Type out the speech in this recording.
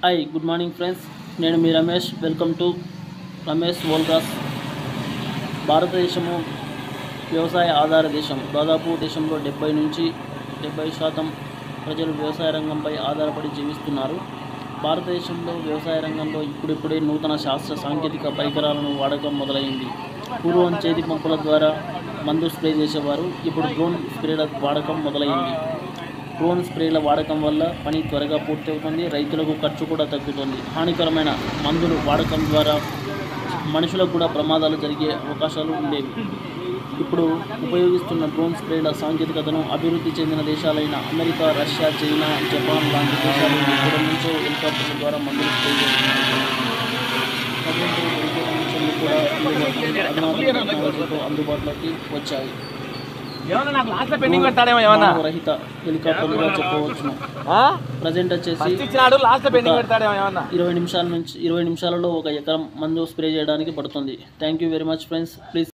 hi good morning friends నేను మీ Ramesh welcome to Ramesh vlogs భారతదేశము వ్యవసాయ ఆధార దేశం దాదాపు దేశంలో డెబ్బై నుంచి డెబ్బై శాతం ప్రజలు వ్యవసాయ రంగంపై ఆధారపడి జీవిస్తున్నారు భారతదేశంలో వ్యవసాయ రంగంలో ఇప్పుడిప్పుడే నూతన శాస్త్ర సాంకేతిక పరికరాలను వాడకం మొదలైంది పూర్వం చేతి పంపుల ద్వారా మందు స్ప్రే చేసేవారు ఇప్పుడు డ్రోన్ స్ప్రేల వాడకం మొదలైంది డ్రోన్ స్ప్రేల వాడకం వల్ల పని త్వరగా పూర్తవుతుంది రైతులకు ఖర్చు కూడా తగ్గుతుంది హానికరమైన మందులు వాడకం ద్వారా మనుషులకు కూడా ప్రమాదాలు జరిగే అవకాశాలు ఉండేవి ఇప్పుడు ఉపయోగిస్తున్న డ్రోన్ స్ప్రేల సాంకేతికతను అభివృద్ధి చెందిన దేశాలైన అమెరికా రష్యా చైనా జపాన్ లాంటి దేశాలు ఎప్పటి నుంచో హెలికాప్టర్ల ద్వారా మందులు స్ప్రే చేస్తున్నాయి ప్రజెంట్ దొరికే అంశాలు కూడా వివిధ అధునాతన టెక్నాలజీతో అందుబాటులోకి వచ్చాయి ఏమన్నా నాకు లాస్ట్ పెండింగ్ పెడతాడేమో ఏమన్నా మానవ రహిత హెలికాప్టర్లుగా చెప్పవచ్చును ప్రజెంట్ వచ్చేసి ఫస్ట్ ఇచ్చినాడు లాస్ట్ పెండింగ్ పెడతాడేమో ఏమన్నా ఇరవై నిమిషాల నుంచి ఇరవై నిమిషాలలో ఒక ఎకరం మందు స్ప్రే చేయడానికి పడుతుంది thank you very much friends please